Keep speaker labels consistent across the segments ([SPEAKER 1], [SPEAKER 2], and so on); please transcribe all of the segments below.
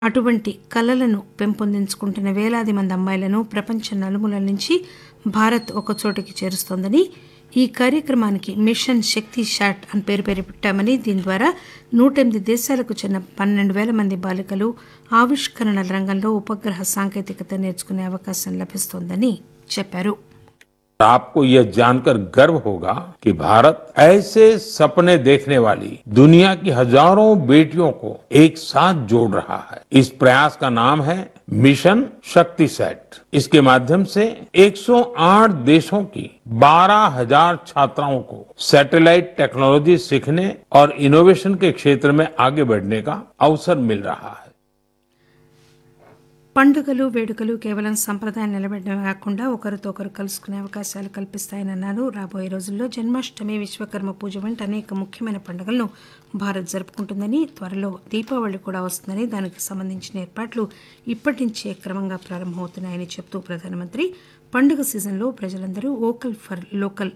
[SPEAKER 1] అటువంటి కలలను పెంపొందించుకుంటున్న వేలాది మంది అమ్మాయిలను ప్రపంచ నలుమూలల నుంచి భారత్ ఒకచోటికి చేరుస్తోందని ఈ కార్యక్రమానికి మిషన్ శక్తి శాట్ అని పేరు పేరు పెట్టామని దీని ద్వారా నూట ఎనిమిది దేశాలకు చెందిన పన్నెండు వేల మంది బాలికలు ఆవిష్కరణల రంగంలో ఉపగ్రహ సాంకేతికత నేర్చుకునే అవకాశం లభిస్తోందని చెప్పారు
[SPEAKER 2] आपको यह जानकर गर्व होगा कि भारत ऐसे सपने देखने वाली दुनिया की हजारों बेटियों को एक साथ जोड़ रहा है इस प्रयास का नाम है मिशन शक्ति सेट इसके माध्यम से 108 देशों की 12,000 छात्राओं को सैटेलाइट टेक्नोलॉजी सीखने और इनोवेशन के क्षेत्र में आगे बढ़ने का अवसर मिल रहा है
[SPEAKER 1] పండుగలు వేడుకలు కేవలం సంప్రదాయం నిలబెట్టడమే కాకుండా ఒకరితో ఒకరు కలుసుకునే అవకాశాలు కల్పిస్తాయని అన్నారు రాబోయే రోజుల్లో జన్మాష్టమి విశ్వకర్మ పూజ వంటి అనేక ముఖ్యమైన పండుగలను భారత్ జరుపుకుంటుందని త్వరలో దీపావళి కూడా వస్తుందని దానికి సంబంధించిన ఏర్పాట్లు ఇప్పటి నుంచే క్రమంగా ప్రారంభమవుతున్నాయని చెబుతూ ప్రధానమంత్రి పండుగ సీజన్లో ప్రజలందరూ వోకల్ ఫర్ లోకల్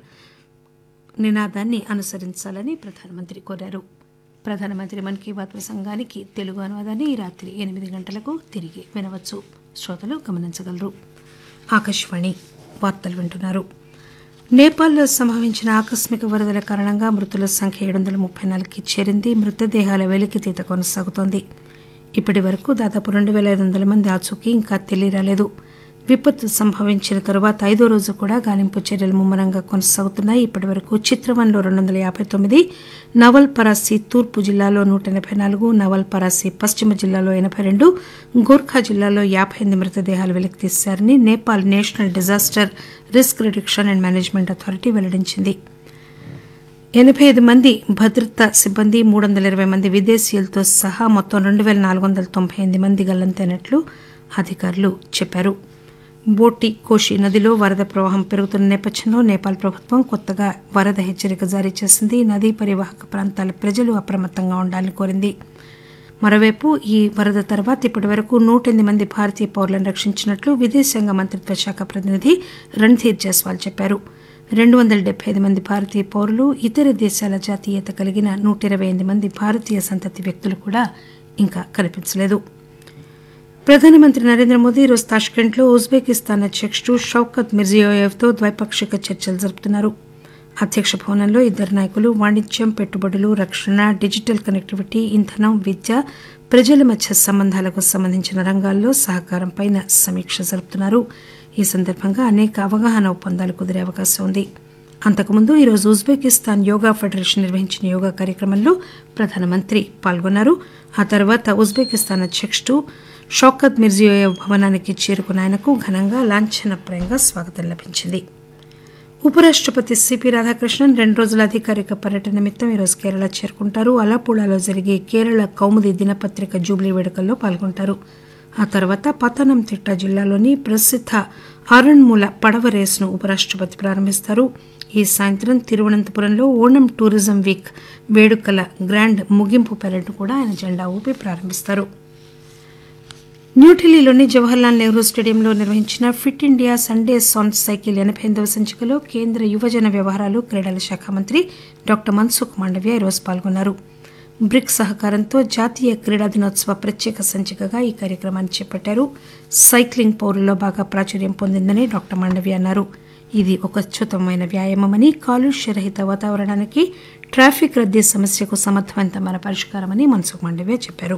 [SPEAKER 1] నినాదాన్ని అనుసరించాలని ప్రధానమంత్రి కోరారు ప్రధానమంత్రి మన్ కీ బాత్ ప్రసంగానికి తెలుగు అనువాదాన్ని ఈ రాత్రి ఎనిమిది గంటలకు తిరిగి వినవచ్చు శ్రోతలు గమనించగలరు ఆకాశవాణి వార్తలు వింటున్నారు నేపాల్లో సంభవించిన ఆకస్మిక వరదల కారణంగా మృతుల సంఖ్య ఏడు వందల ముప్పై నాలుగుకి చేరింది మృతదేహాల వెలికితీత కొనసాగుతోంది ఇప్పటి వరకు దాదాపు రెండు వేల ఐదు వందల మంది ఆచూకీ ఇంకా తెలియరాలేదు విపత్తు సంభవించిన తరువాత ఐదో రోజు కూడా గాలింపు చర్యలు ముమ్మరంగా కొనసాగుతున్నాయి ఇప్పటి వరకు చిత్రవన్లో రెండు వందల యాభై తొమ్మిది నవల్ పరాసి తూర్పు జిల్లాలో నూట ఎనభై నాలుగు నవల్ పరాసి పశ్చిమ జిల్లాలో ఎనభై రెండు గోర్ఖా జిల్లాలో యాభై ఎనిమిది మృతదేహాలు వెలికి తీశారని Nepal national disaster risk reduction and management authority వెల్లడించింది ఎనభై ఐదు మంది భద్రతా సిబ్బంది మూడు వందల ఇరవై మంది విదేశీయులతో సహా మొత్తం రెండు వేల నాలుగు వందల తొంభై ఎనిమిది మంది గల్లంతైనట్లు అధికారులు చెప్పారు బోటి కోషి నదిలో వరద ప్రవాహం పెరుగుతున్న నేపథ్యంలో నేపాల్ ప్రభుత్వం కొత్తగా వరద హెచ్చరిక జారీ చేసింది నదీ పరివాహక ప్రాంతాల ప్రజలు అప్రమత్తంగా ఉండాలని కోరింది మరోవైపు ఈ వరద తర్వాత ఇప్పటి వరకు నూట ఎనిమిది మంది భారతీయ పౌరులను రక్షించినట్లు విదేశాంగ మంత్రిత్వ శాఖ ప్రతినిధి రణ్ధీర్ జైస్వాల్ చెప్పారు రెండు వందల డెబ్బై ఐదు మంది భారతీయ పౌరులు ఇతర దేశాల జాతీయత కలిగిన నూట ఇరవై ఎనిమిది మంది భారతీయ సంతతి వ్యక్తులు కూడా ఇంకా కనిపించలేదు ప్రధానమంత్రి నరేంద్ర మోదీ ఈరోజు తాష్కెంట్లో ఉజ్బెకిస్తాన్ అధ్యక్షుడు షౌకత్ మిర్జియోయేవ్తో ద్వైపాక్షిక చర్చలు జరుపుతున్నారు అధ్యక్ష భవనంలో ఇద్దరు నాయకులు వాణిజ్యం పెట్టుబడులు రక్షణ డిజిటల్ కనెక్టివిటీ ఇంధనం విద్య ప్రజల మధ్య సంబంధాలకు సంబంధించిన రంగాల్లో సహకారంపై సమీక్ష జరుపుతున్నారు ఈ సందర్భంగా అనేక అవగాహన ఒప్పందాలు కుదిరే అవకాశం ఉంది అంతకుముందు ఈరోజు ఉజ్బెకిస్తాన్ యోగా ఫెడరేషన్ నిర్వహించిన యోగా కార్యక్రమంలో ప్రధానమంత్రి పాల్గొన్నారు ఆ తర్వాత ఉజ్బెకిస్తాన్ అధ్యక్షుడు షౌకత్ మిర్జియోయేవ్ భవనానికి చేరుకున్న ఆయనకు ఘనంగా లాంఛనప్రాయంగా స్వాగతం లభించింది ఉపరాష్టపతి సిపి రాధాకృష్ణన్ రెండు రోజుల అధికారిక పర్యటన నిమిత్తం ఈరోజు కేరళ చేరుకుంటారు అలపుళాలో జరిగే కేరళ కౌముది దినపత్రిక జూబ్లీ వేడుకల్లో పాల్గొంటారు ఆ తర్వాత పతనంతిట్ట జిల్లాలోని ప్రసిద్ధ ఆరణ్మూల పడవ రేసును ఉపరాష్టపతి ప్రారంభిస్తారు ఈ సాయంత్రం తిరువనంతపురంలో ఓణం టూరిజం వీక్ వేడుకల గ్రాండ్ ముగింపు పెరేడ్ కూడా ఆయన జెండా ఊపి ప్రారంభిస్తారు న్యూఢిల్లీలోని జవహర్లాల్ నెహ్రూ స్టేడియంలో నిర్వహించిన fit India Sunday on cycle ఎనభై ఎనిమిదవ సంచికలో కేంద్ర యువజన వ్యవహారాలు క్రీడల శాఖ మంత్రి డాక్టర్ మన్సుఖ్ మాండవ్య ఈరోజు పాల్గొన్నారు బ్రిక్స్ సహకారంతో జాతీయ క్రీడా దినోత్సవ ప్రత్యేక సంచికగా ఈ కార్యక్రమాన్ని చేపట్టారు సైక్లింగ్ పౌరుల్లో బాగా ప్రాచుర్యం పొందిందని డాక్టర్ మాండవ్య అన్నారు ఇది ఒక అత్యుత్తమమైన వ్యాయామమని కాలుష్య రహిత వాతావరణానికి ట్రాఫిక్ రద్దీ సమస్యకు సమర్థవంతమైన పరిష్కారమని మన్సుఖ్ మాండవ్య చెప్పారు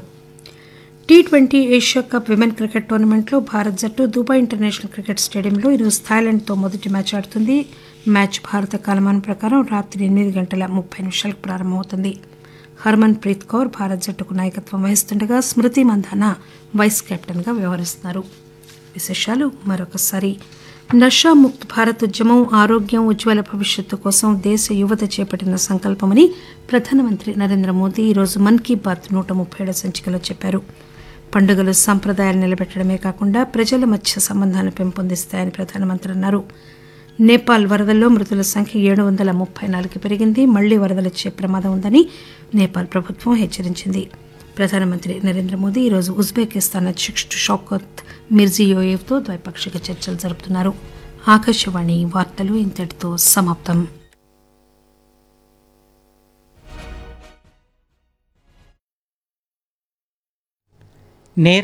[SPEAKER 1] T twenty Asia cup women cricket టోర్నమెంట్లో భారత్ జట్టు దుబాయ్ ఇంటర్నేషనల్ క్రికెట్ స్టేడియంలో ఈరోజు థాయిలాండ్తో మొదటి మ్యాచ్ ఆడుతుంది మ్యాచ్ భారత కాలమానం ప్రకారం రాత్రి ఎనిమిది గంటల ముప్పై నిమిషాలకు ప్రారంభమవుతుంది హర్మన్ ప్రీత్ కౌర్ భారత్ జట్టుకు నాయకత్వం వహిస్తుండగా స్మృతి మంధానా వైస్ కెప్టెన్గా వ్యవహరిస్తున్నారు విశేషాలు మరొకసారి నషాముక్త్ భారత్ ఉద్యమం ఆరోగ్యం ఉజ్వల భవిష్యత్తు కోసం దేశ యువత చేపట్టిన సంకల్పమని ప్రధానమంత్రి నరేంద్ర మోదీ ఈరోజు మన్ కీ బాత్ నూట ముప్పై ఏడవ సంచికలో చెప్పారు పండుగలు సంప్రదాయాలు నిలబెట్టడమే కాకుండా ప్రజల మధ్య సంబంధాలను పెంపొందిస్తాయని ప్రధానమంత్రి అన్నారు నేపాల్ వరదల్లో మృతుల సంఖ్య ఏడు వందల ముప్పై నాలుగు పెరిగింది మళ్లీ వరదలు వచ్చే ప్రమాదం ఉందని నేపాల్ ప్రభుత్వం హెచ్చరించింది ప్రధానమంత్రి నరేంద్ర మోదీ ఈరోజు ఉజ్బెకిస్తాన్ అధ్యక్షుడు షౌకత్ మిర్జియోయేవ్తో ద్వైపాక్షిక చర్చలు జరుపుతున్నారు ఆకాశవాణి వార్తలు ఇంతటితో సమాప్తం
[SPEAKER 3] நேர